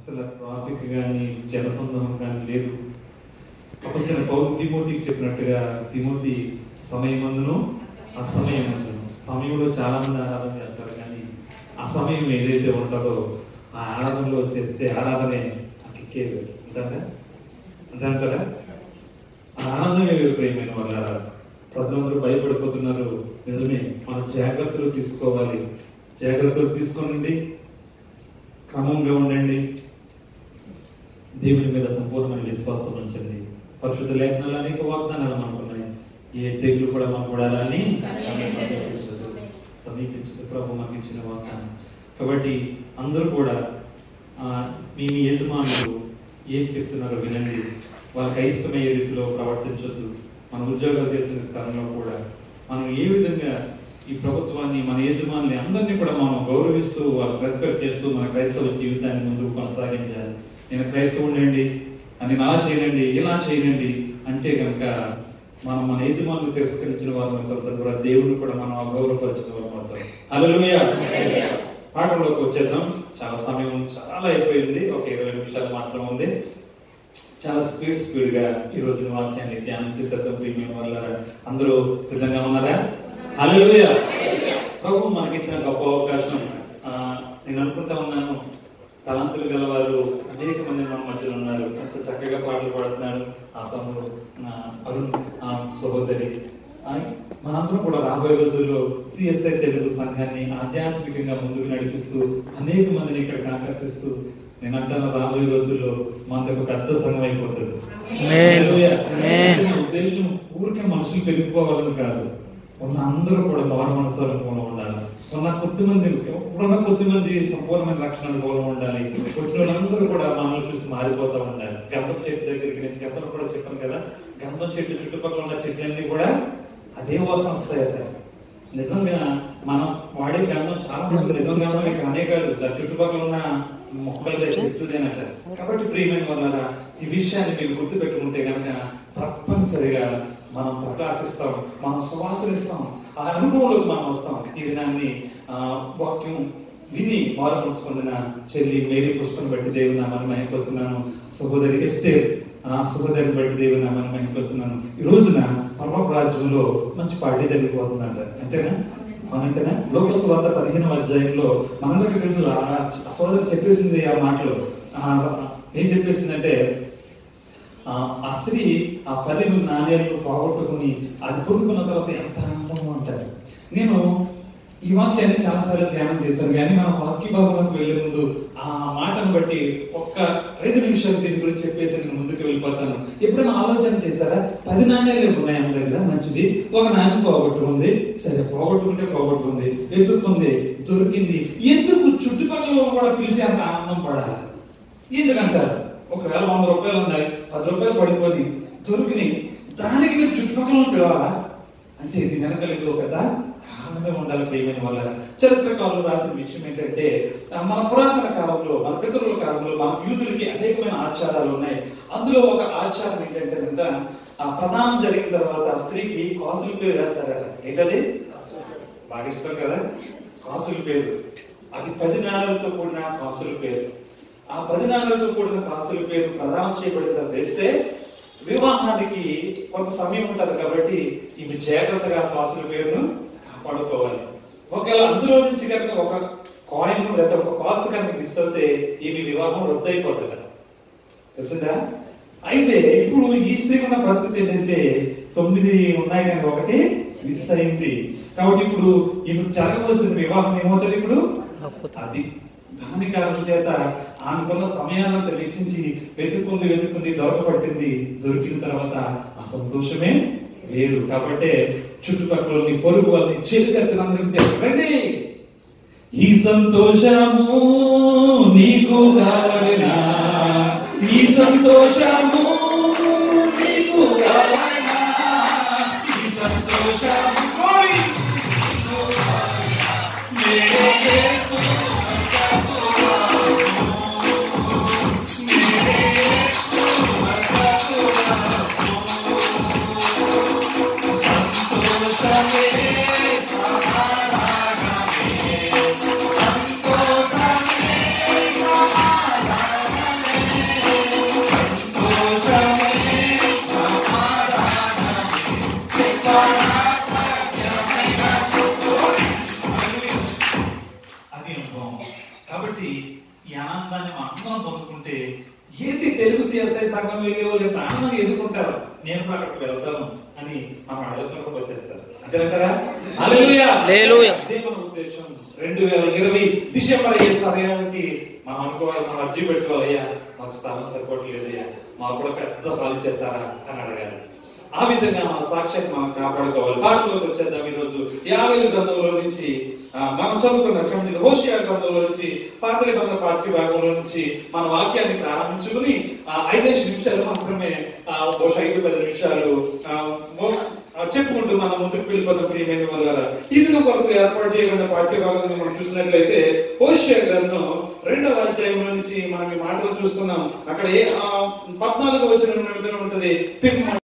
అసలు ట్రాఫిక్ కానీ జనసందోహం కానీ లేదు అపసిన పౌరు తిమోతికి చెప్పినట్టుగా తిమోతి సమయమందును అసమయమందును సమయంలో చాలా మంది ఆరాధన చేస్తారు కానీ అసమయం ఏదైతే ఉంటుందో ఆ ఆరాధనలో చేస్తే ఆరాధనే కిక్కే అంటారా అంటారా ఆ ఆనందమే వేరు ప్రియమైన వాళ్ళ ప్రజలందరూ భయపడిపోతున్నారు నిజమే మనం జాగ్రత్తలు తీసుకోవాలి జాగ్రత్తలు తీసుకోనండి క్రమంగా ఉండండి దేవుని మీద సంపూర్ణమైన విశ్వాసం ఉంచండి పరిశుద్ధ లేఖనాలు అనేక వాగ్దానాలు మనకు ఉన్నాయి ఏ తెగులు కూడా మనకు పడాలని సమీపించదు ప్రభు మనకి ఇచ్చిన వాగ్దానం కాబట్టి అందరూ కూడా ఆ, మీ మీ యజమానులు ఏం చెప్తున్నారో వినండి వాళ్ళకి అయిష్టమయ్యే రీతిలో ప్రవర్తించొద్దు మన ఉద్యోగాలు చేసిన స్థలంలో కూడా మనం ఏ విధంగా ఈ ప్రభుత్వాన్ని మన యజమానుల్ని అందరినీ కూడా మనం గౌరవిస్తూ వాళ్ళకి రెస్పెక్ట్ చేస్తూ మన క్రైస్తవ జీవితాన్ని ముందుకు కొనసాగించాలి నేను క్రైస్తవుండండి అని అలా చేయనండి ఇలా చేయనండి అంటే కనుక మనం మన యజమానులు తిరస్కరించిన వారు అవుతాం తద్వారా దేవుని కూడా మనం అగౌరవపరిచిన వారు అవుతాం అలలుయ పాఠంలోకి వచ్చేద్దాం చాలా సమయం చాలా అయిపోయింది ఒక ఇరవై నిమిషాలు మాత్రం ఉంది చాలా స్పీడ్ స్పీడ్ గా ఈ రోజు వాక్యాన్ని ధ్యానం చేసేద్దాం ప్రీమియం వల్ల అందరూ సిద్ధంగా ఉన్నారా హల్లెలూయ ప్రభు మనకిచ్చిన గొప్ప అవకాశం ఆ, నేను అనుకుంటా ఉన్నాను తలంతులు గలవారు అనేక మంది మన మధ్యలో ఉన్నారు ఎంత చక్కగా పాటలు పాడుతున్నారు ఆ తమ్ముడు నా అరుణ్ ఆ సహోదరి ఆ, మనందరం కూడా రాబోయే రోజుల్లో సిఎస్ఐ తెలుగు సంఘాన్ని ఆధ్యాత్మికంగా ముందుకు నడిపిస్తూ అనేక మందిని ఇక్కడికి ఆకర్షిస్తూ నేను అంటాను రాబోయే రోజుల్లో మనకు పెద్ద సంఘం అయిపోతుంది Amen. హల్లెలూయా. Amen. నా ఉద్దేశం ఊరికే మనుషులు పెరిగిపోవాలని కాదు ఉన్న అందరూ కూడా మారు మనసులో పూర్వం ఉండాలి ఉన్న కొద్ది మంది ఇప్పుడున్న కొద్ది మంది సంపూర్ణమైన లక్షణాలు పూర్వం ఉండాలి వచ్చిన వాళ్ళందరూ కూడా మనల్ని చూసి మారిపోతూ ఉండాలి గంధం చెట్టు దగ్గరికి నేను గంధం కూడా చెప్పాను కదా గంధం చెట్టు చుట్టుపక్కల ఉన్న చెట్లన్నీ కూడా అదే వాసన వస్తాయట నిజంగా మనం వాడే గంధం చాలా మంది నిజంగా కానే కాదు దాని చుట్టుపక్కల ఉన్న మొక్కలదే చెట్టుదేనట కాబట్టి ప్రియమైన వల్ల ఈ విషయాన్ని మీరు గుర్తు పెట్టుకుంటే కనుక తప్పనిసరిగా మనం ప్రకాశిస్తాం మనం సువాసనిస్తాం ఆ అనుభవంలోకి మనం వస్తాం ఈ దినాన్ని ఆ, వాక్యం విని మారు మనసు పొందిన చెల్లి మేరీ పుష్పను బట్టి దేవుని నామాన్ని మహిమపరుస్తున్నాను సహోదరి ఎస్తేర్ ఆ సహోదరిని బట్టి దేవుని నామాన్ని మహిమపరుస్తున్నాను ఈ రోజున పరమపు రాజ్యంలో మంచి పార్టీ జరిగిపోతుందంట అంతేనా మనంటేనా లోకస్ వార్త పదిహేను అధ్యాయంలో మనందరికీ తెలుసు ఆ ఆ సోదరి చెప్పేసింది ఆ మాటలో ఆ, ఏం చెప్పేసిందంటే ఆ ఆ స్త్రీ ఆ పది నాణ్యాలను పోగొట్టుకుని అది పొందుకున్న తర్వాత ఎంత ఆనందంగా ఉంటారు నేను ఈ వాక్యాన్ని చాలాసార్లు ధ్యానం చేశాను కానీ మన వాక్య భాగంలోకి వెళ్లే ముందు ఆ మాటను బట్టి ఒక్క రెండు నిమిషాలు దీని గురించి చెప్పేసి నేను ముందుకు వెళ్ళిపోతాను ఎప్పుడైనా ఆలోచన చేశారా పది నాణ్యాలు ఉన్నాయి మన దగ్గర మంచిది ఒక నాణ్యం పోగొట్టుకుంది సరే పోగొట్టుకుంటే పోగొట్టుకుంది ఎత్తుకుంది దొరికింది ఎందుకు చుట్టుపక్కల కూడా పిలిచి అంత ఆనందం పడాలి ఎందుకంటారు ఒకవేళ వంద రూపాయలు ఉన్నాయి పది రూపాయలు పడిపోయి దొరికినాయి దానికి మీరు చుట్టుపక్కల పిలవాలా అంటే ఇది వెనకాల ఏదో పెద్ద కారణమే ఉండాలి ప్రియమైన వల్ల చరిత్రకారులు రాసిన విషయం ఏంటంటే ఆ, మన పురాతన కాలంలో మన పితరుల కాలంలో మన యూదులకి అనేకమైన ఆచారాలు ఉన్నాయి అందులో ఒక ఆచారం ఏంటంటే కనుక ఆ ప్రధానం జరిగిన తర్వాత ఆ స్త్రీకి కాసుల పేరు వేస్తారట ఏంటది బాగా ఇష్టం కదా కాసుల పేరు అది పది నాణాలతో కూడిన కాసుల పేరు ఆ పది నాణాలతో కూడిన కాసుల పేరు ప్రదానం చేయబడిన తర్వాత వేస్తే వివాహానికి కొంత సమయం ఉంటది కాబట్టి ఇవి జాగ్రత్తగా ఆ కాసుల పేరును కాపాడుకోవాలి ఒకవేళ అందులో నుంచి కనుక ఒక కాయిన్ లేదా ఒక కాసు కనుక మిస్ అవుతే ఈమె వివాహం రద్దు అయిపోతుంది తెలిసిందా అయితే ఇప్పుడు ఈ స్త్రీకి ఉన్న పరిస్థితి ఏంటంటే తొమ్మిది ఉన్నాయి కానీ ఒకటి మిస్ అయింది కాబట్టి ఇప్పుడు ఇప్పుడు జరగవలసిన వివాహం ఏమవుతుంది ఇప్పుడు అది దాని కారణం చేత ఆమెకున్న సమయాన్నంతా వెచ్చించి వెతుక్కుంది వెతుక్కుంది దొరకబట్టింది దొరికిన తర్వాత ఆ సంతోషమే వేరు కాబట్టి చుట్టుపక్కల పొరుగు వాళ్ళని చేతికత్తినందరికీ చెప్పండి ఈ సంతోషము నీకు కావాలనా ఈ సంతోషము నీకు కావాలనా ఈ సంతోషము Glory! నీకు కావాలనా? నేనే యేసు నేనే యేసు సంతోషమే సమాధానమే సంతోషమే సమాధానమే ఆనందాన్ని మనం అందరం పొందుకుంటే ఏంటి తెలుగు సిఎస్ఐ సంఘం వెళ్ళే వాళ్ళు ఎంత ఆనందంగా ఎదుర్కొంటారు నేను కూడా అక్కడికి వెళ్తాను అని మనం అడుగుతున్నప్పుడు వచ్చేస్తారు అంతేనంటారా హల్లెలూయా హల్లెలూయా. అదే మన ఉద్దేశం రెండు వేల ఇరవై డిసెంబర్ అయ్యే సమయానికి మనం అనుకోవాలి మనం అర్జీ పెట్టుకోవాలయ్యా మాకు స్థలం సరిపోవట్లేదయ్యా మాకు కూడా పెద్ద హాల్ చేస్తారా అని అడగాలి ఆ విధంగా మన సాక్ష్యాన్ని మనం కాపాడుకోవాలి పాటలోకి వచ్చేద్దాం ఈరోజు యాభై గ్రంథంలో నుంచి ఆ, మనం చదువుకున్న క్షమించిన హోషియా గ్రంథంలో నుంచి పాత నిబంధన పాఠ్య భాగంలో నుంచి మన వాక్యాన్ని ప్రారంభించుకుని ఆ, ఐదేసి నిమిషాలు మాత్రమే ఆ, బహుశా ఐదు పది నిమిషాలు ఆ, మో- ఆ, చెప్పుకుంటూ మనం ముందుకు వెళ్ళిపోతాం ప్రియమైన వాళ్ళ ఇది కొరకు ఏర్పాటు చేయబడిన పాఠ్య భాగంలో మనం చూసినట్లయితే హోషియా గ్రంథం రెండవ అధ్యాయం నుంచి మనం ఈ మాటలు చూస్తున్నాం అక్కడ ఏ ఆ, పద్నాలుగు వచ్చిన ఉంటది పిన్